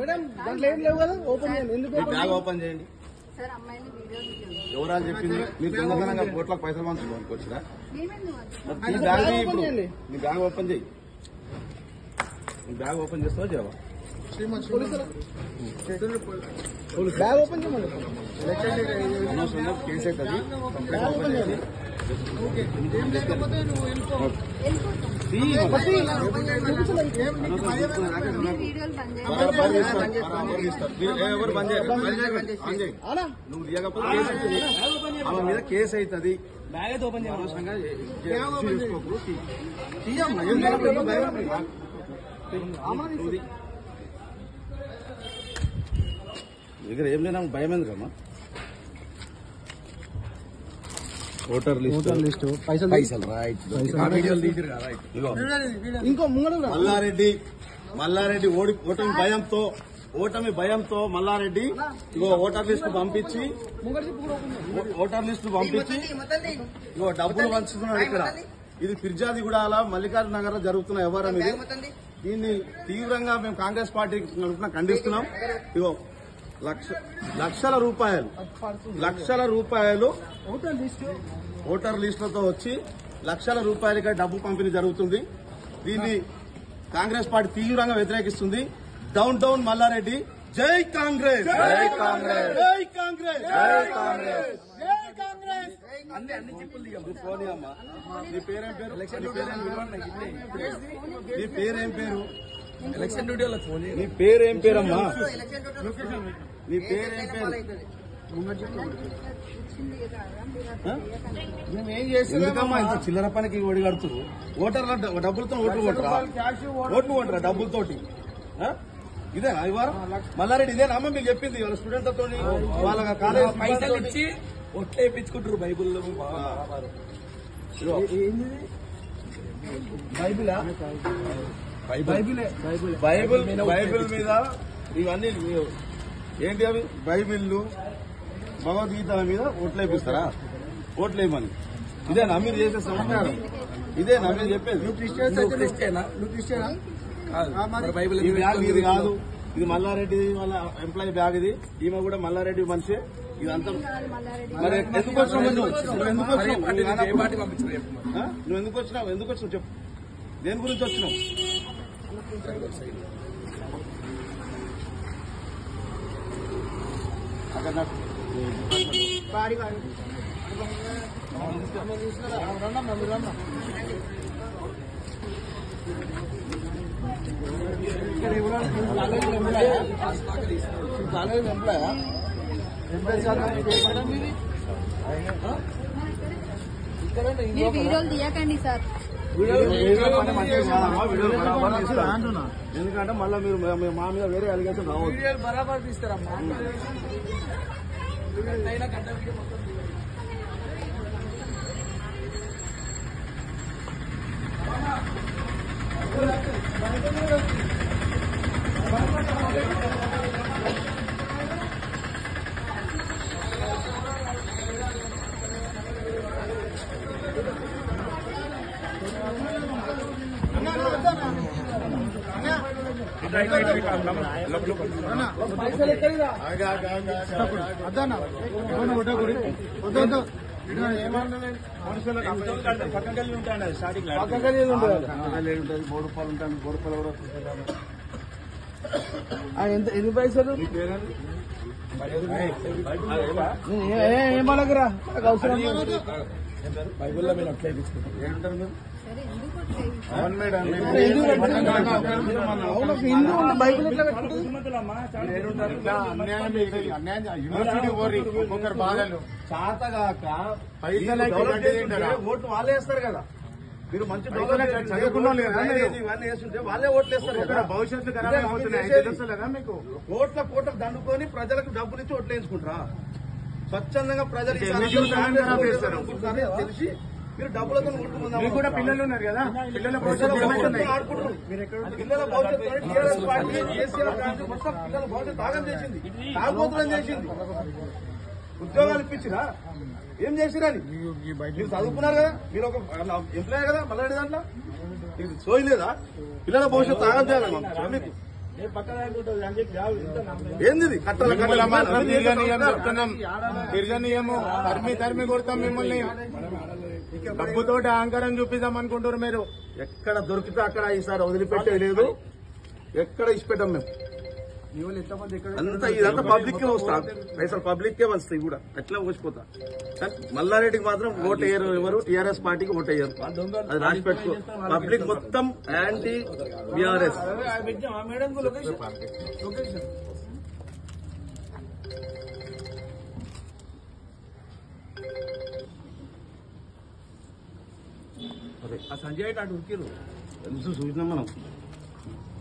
Madam దాంట్లో ఏం లేవు కదా ఓపెన్ చేయండి ఎందుకు మీ open బ్యాగ్ చేయండి? ఓపెన్ చేయండి సార్ అమ్మాయిని వీడియో తీయండి. ఎవరాలు చెప్పింది మీరు దొంగతనంగా కోట్లకు పైసలు పంచుకోనికి వచ్చిరా మేమెందుకు అది? మరి నీ అది బ్యాగ్ బ్యాగ్ ఇప్పుడు ఓపెన్ చేయండి. నీ బ్యాగ్ ఓపెన్ చేయి నీ బ్యాగ్ ఓపెన్ చేస్తావా చేయవా బ్యాగ్ ఓపెన్ చేయమని అనవసరంగా కేసు అవుతుంది కంప్లైంట్ ఓపెన్ చేయండి మీ వీడియోలు బంద్ బరాబర్ చేయండి. తీస్తారు, బరాబర్ తీస్తారు. మీరు ఎవరు బంద్ చేయరు. బంద్ చేయకండి. ఆన్ చేయండి. అవునా నువ్వు తీయకపోతే కేసు అవుతుంది ఆమె మీద కేసు అవుతుంది అనవసరంగా ఇష్యూ చేసుకోకు. తీ. తీయమ్మా ఏం భయం భయం లేదు. నువ్వు తీ. నీ దగ్గర ఏం లేనా భయం ఎందుకమ్మా ఓటర్ లిస్ట్ ఓటర్ లిస్ట్ పైసలు పైసలు రైట్ ఆ వీడియోలు తీసిరు కదా రైట్ ఇగో ఇంకో ముంగడు రా. మల్లారెడ్డి మల్లారెడ్డి ఓడి ఓటమి భయంతో ఓటమి భయంతో మల్లారెడ్డి ఇగో ఓటర్ లిస్టు పంపించి ముంగడు చెప్పు కూడా open చేయండి. ఓ- ఓటర్ లిస్టు పంపించి ఇగో డబ్బులు పంచుతున్నాడు ఇక్కడ ఇది ఫిర్జాది కూడా అలా మల్లికార్జున నగర్ లో జరుగుతున్న వ్యవహారం ఇది దీన్ని తీవ్రంగా మేము కాంగ్రెస్ పార్టీ తరఫున ఖండిస్తున్నాం ఇగో లక్ష లక్షల రూపాయలు లక్షల రూపాయలు ఓటర్ లిస్ట్ ఓటర్ లిస్టులతో వచ్చి లక్షల రూపాయలకి డబ్బు పంపిణీ జరుగుతుంది దీన్ని కాంగ్రెస్ పార్టీ తీవ్రంగా వ్యతిరేకిస్తుంది డౌన్ డౌన్ మల్లారెడ్డి జై కాంగ్రెస్ జై కాంగ్రెస్ జై కాంగ్రెస్ జై కాంగ్రెస్ జై కాంగ్రెస్ అన్ని అన్ని చెప్పులు దిగాం ఫోన్ అమ్మా నీ పేరేం పేరు నీ పేరేం పేరు నీ పేరేం పేరు ఎలక్షన్ డ్యూటీలో ఫోన్ నీ పేరేం పేరమ్మా నీ పేరేం పేరు ఇచ్చింది కదా, మీరు అట్లా చేయకండి. మేము ఏం చేస్తున్నాం ఎందుకమ్మా ఇంత చిల్లర పనికి ఓడి కడుతురు ఓటర్ల డ- డబ్బులతో ఓట్లు కొట్టరా ఓట్లు కొట్టరా డబ్బులతోటి ఆ? ఇదేనా ఈ వారం మల్లారెడ్డి ఇదేనా అమ్మ మీకు చెప్పింది వాళ్ళ స్టూడెంట్లతో వాళ్ళ కాలేజ్ పైసలు ఇచ్చి ఒట్లే వేయించుకుంటారు బైబుల్లో బైబిలా బైబిల్ బైబిల్ బైబిల్ మీద ఇవన్నీ మీ- ఏంటి అవి బైబిల్లు భగవద్గీత మీద ఓట్లు వేపిస్తారా ఓట్లు వేయమని ఇదేనా మీరు చేసే సమాచారం ఇదేనా మీరు చెప్పేది నువ్వు క్రిస్టియనా నువ్వు క్రిస్టియనా మరి బైబిల్ ఈ బ్యాగ్ ఇది కాదు ఇది మల్లారెడ్డి వాళ్ళ ఎంప్లాయీ బ్యాగ్ ఇది ఈమె కూడా మల్లారెడ్డి మనిషి ఇదంతా కాదు మల్లారెడ్డి. మరి ఎందుకు వచ్చినావు నువ్వు నువ్వు ఎందుకు మరి ఏ వచ్చినావు పార్టీ నువ్వు నుంచి ఏ రానప్పుడు- పార్టీ పంపించారు చెప్పు మరి. ఆ? నువ్వు ఎందుకు వచ్చినావు ఎందుకు వచ్చినావు చెప్పు దేని గురించి వచ్చినావు అక్కడ నాకు వాడి వాడి రమ్మా మీరు రమ్మా ఇక్కడ ఇవ్వడానికి college employ college employ employ శాతం పేపర్ మీది ఇక్కడ మీరు వీడియోలు తీయకండి సార్ వీడియోలు పని మంచిది కాదమ్మా, వీడియోలు బరాబర్ తీస్తారు. ఎందుకంటే మళ్ళీ మీరు మీ- మా మీద వేరే అలిగేషన్ రావద్దు వీడియోలు బరాబర్ తీస్తారమ్మా పైసలు ఎక్కడిరా అద్దన్నా వద్దు వద్దు పక్కకి వెళ్ళి ఉంటాయండి అది స్టార్టింగ్ పక్కకి వెళ్ళి ఉంటుంది. పక్కకి వెళ్ళి ఉంటుంది బోడు పాలు ఉంటాయి బోడు పాలు కూడా ఆ, ఎంత ఎన్ని పైసలు మీ పేరేంటి? ఏ- ఏ- ఏం పలకరా నాకు అవసరం లేదు. బైబిల్లో మీరు అట్లా వేయించుకుంటారు ఏంటారు మీరు సరే ఎందుకు అట్లా ఇది? అవును మేడం మీరు అరే, ఎందుకు మీరు పెట్టుకుంటారు? మీరు మన అవును, ఒక హిందూ ఉండి బైబిల్ ఎట్లా పెట్టుకుంటుంది యూనివర్సిటీ ఓరి ఒక్కొక్కరు బాధలు చాతగాక పైసలు అయితే డెవలప్ గడ్డి చేస్తుంటే తింటారా? ఓట్లు వాళ్ళే వేస్తారు కదా మీరు మంచి పైసలు డెవలప్ అయితే చదువుకున్న వాళ్ళు కదా మీరు? చేసి ఇవన్నీ వేస్తుంటే వాళ్ళే ఓట్లు వేస్తారు ఇక్కడ కదా భవిష్యత్తు ఖరాబ్ ఇదే అయిపోతున్నాయి మీరు చేసేది. తెలుస్తలేదా మీకు కోట్ల కోట్ల దండుకొని ప్రజలకు డబ్బులు ఇచ్చి ఓట్లు వేయించుకుంటారా స్వచ్ఛందంగా ప్రజలు అంటే ఎన్ని జీవితాలను ఖరాబ్ చేస్తారు? అనుకుంటున్నారని తెలిసి మీరు డబ్బులతో ఓట్లు పొందాలి. మీకు కూడా పిల్లలు ఉన్నారు కదా పిల్లల పిల్లల భవిష్యత్తు భవిష్యత్తు ఏమవుతున్నాయి ఆడుకుంటున్నారు. పిల్లల భవిష్యత్తు అని టీఆర్ఎస్ పార్టీ కేసీఆర్ కాంగ్రెస్ మొత్తం పిల్లల భవిష్యత్తు తాగం చేసింది తాగుబోతులం చేసింది ఉద్యోగాలు ఇప్పించిరా ఏం చేసిరని మీరు చదువుకున్నారు కదా మీరు ఒక ఎంప్లాయ్ కదా మళ్ళీ దాంట్లో మీకు సోయి లేదా పిల్లల భవిష్యత్తు తాగం చేయాలి మీకు ఏంది ఇది? కట్టాల మిమ్మల్ని కట్టాల మాత్రం అన్ని తిరగనీయం చేస్తారు. చెప్తున్నాం తిరగనీయము తరిమి తరిమి కొడతాం మిమ్మల్ని డబ్బుతోటి అహంకారం చూపిద్దాం అనుకుంటారు మీరు ఎక్కడ దొరికితే అక్కడ ఈసారి వదిలిపెట్టే లేదు ఎక్కడ ఇచ్చిపెట్టాం మేము అంతా ఇదంతా పబ్లిక్ కే వస్తా పైసలు పబ్లిక్ కే వస్తాయి కూడా అట్లా వచ్చిపోతా కానీ మల్లారెడ్డికి మాత్రం ఓట్ వేయరు ఎవరు టీఆర్ఎస్ పార్టీకి ఓట్ వేయరు అది రాసి పెట్టుకో పబ్లిక్ మొత్తం anti BRS madam location location ఆ సంజయ్ అటు ఉరికిరు తెలుసు చూసినాం మనం